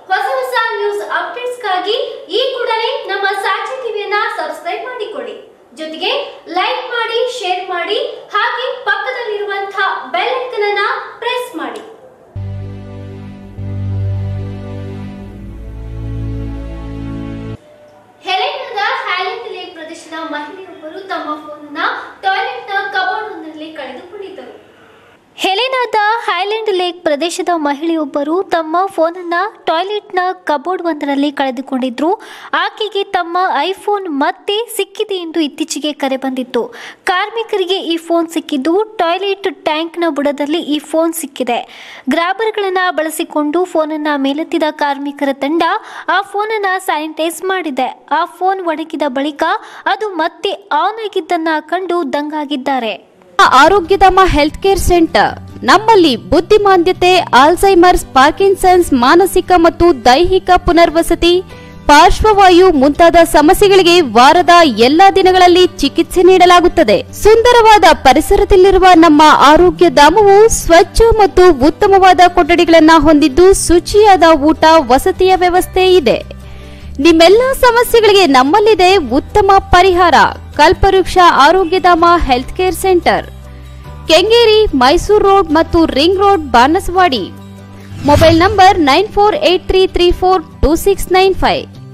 ಹೊಸ ಹೊಸ ನ್ಯೂಸ್ ಅಪ್ಡೇಟ್ಸ್ಗಾಗಿ ಈ ಕೂಡಲೇ ನಮ್ಮ ಸಾಕ್ಷಿ ಟಿವಿಯನ್ನ ಸಬ್ಸ್ಕ್ರೈಬ್ ಮಾಡಿಕೊಳ್ಳಿ ಜೊತೆಗೆ ಲೈಕ್ ಮಾಡಿ ಶೇರ್ ಮಾಡಿ ಹಾಗೆ ಪಕ್ಕದಲ್ಲಿರುವಂತಹ ಬೆಲ್ ಐಕನ್ ಅನ್ನ ಪ್ರೆಸ್ ಮಾಡಿ ಹೆಲೆನಾದ ಹ್ಯಾಲೆಂಡ್ ಲೇಕ್ ಪ್ರದೇಶದ ಮಹಿಳೆಯೊಬ್ಬರು ತಮ್ಮ ಫೋನನ್ನ ಟಾಯ್ಲೆಟ್ನ ಕಬೋರ್ಡ್ ಒಂದರಲ್ಲಿ ಕಳೆದುಕೊಂಡಿದ್ದರು ಹೆಲೆನಾದ ಹೈಲ್ಯಾಂಡ್ ಲೇಕ್ ಪ್ರದೇಶದ ಮಹಿಳೆಯೊಬ್ಬರು ತಮ್ಮ ಫೋನನ್ನು ಟಾಯ್ಲೆಟ್ನ ಕಬೋರ್ಡ್ ಒಂದರಲ್ಲಿ ಕಳೆದುಕೊಂಡಿದ್ರು ಆಕೆಗೆ ತಮ್ಮ ಐಫೋನ್ ಮತ್ತೆ ಸಿಕ್ಕಿದೆ ಎಂದು ಇತ್ತೀಚೆಗೆ ಕರೆ ಬಂದಿತ್ತು ಕಾರ್ಮಿಕರಿಗೆ ಈ ಫೋನ್ ಸಿಕ್ಕಿದ್ದು ಟಾಯ್ಲೆಟ್ ಟ್ಯಾಂಕ್ನ ಬುಡದಲ್ಲಿ ಈ ಫೋನ್ ಸಿಕ್ಕಿದೆ ಗ್ರಾಬರ್ಗಳನ್ನು ಬಳಸಿಕೊಂಡು ಫೋನನ್ನು ಮೇಲೆತ್ತಿದ ಕಾರ್ಮಿಕರ ತಂಡ ಆ ಫೋನನ್ನು ಸ್ಯಾನಿಟೈಸ್ ಮಾಡಿದೆ ಆ ಫೋನ್ ಒಣಗಿದ ಬಳಿಕ ಅದು ಮತ್ತೆ ಆನ್ ಆಗಿದ್ದನ್ನ ಕಂಡು ದಂಗಾಗಿದ್ದಾರೆ ಆರೋಗ್ಯಧಾಮ ಹೆಲ್ತ್ ಕೇರ್ ಸೆಂಟರ್ ನಮ್ಮಲ್ಲಿ ಬುದ್ಧಿಮಾಂದ್ಯತೆ ಆಲ್ಝೈಮರ್ಸ್ ಪಾರ್ಕಿನ್ಸನ್ಸ್ ಮಾನಸಿಕ ಮತ್ತು ದೈಹಿಕ ಪುನರ್ವಸತಿ ಪಾರ್ಶ್ವವಾಯು ಮುಂತಾದ ಸಮಸ್ಯೆಗಳಿಗೆ ವಾರದ ಎಲ್ಲಾ ದಿನಗಳಲ್ಲಿ ಚಿಕಿತ್ಸೆ ನೀಡಲಾಗುತ್ತದೆ ಸುಂದರವಾದ ಪರಿಸರದಲ್ಲಿರುವ ನಮ್ಮ ಆರೋಗ್ಯ ಧಾಮವು ಸ್ವಚ್ಛ ಮತ್ತು ಉತ್ತಮವಾದ ಕೊಠಡಿಗಳನ್ನ ಹೊಂದಿದ್ದು ಶುಚಿಯಾದ ಊಟ ವಸತಿಯ ವ್ಯವಸ್ಥೆ ಇದೆ ನಿಮ್ಮೆಲ್ಲ ಸಮಸ್ಯೆಗಳಿಗೆ ನಮ್ಮಲ್ಲಿದೆ ಉತ್ತಮ ಪರಿಹಾರ Kalpavriksha Arogyadhama health care centre Kengeri Mysuru road ಮತ್ತು ring road Banaswadi mobile number nine four eight three three four two six nine five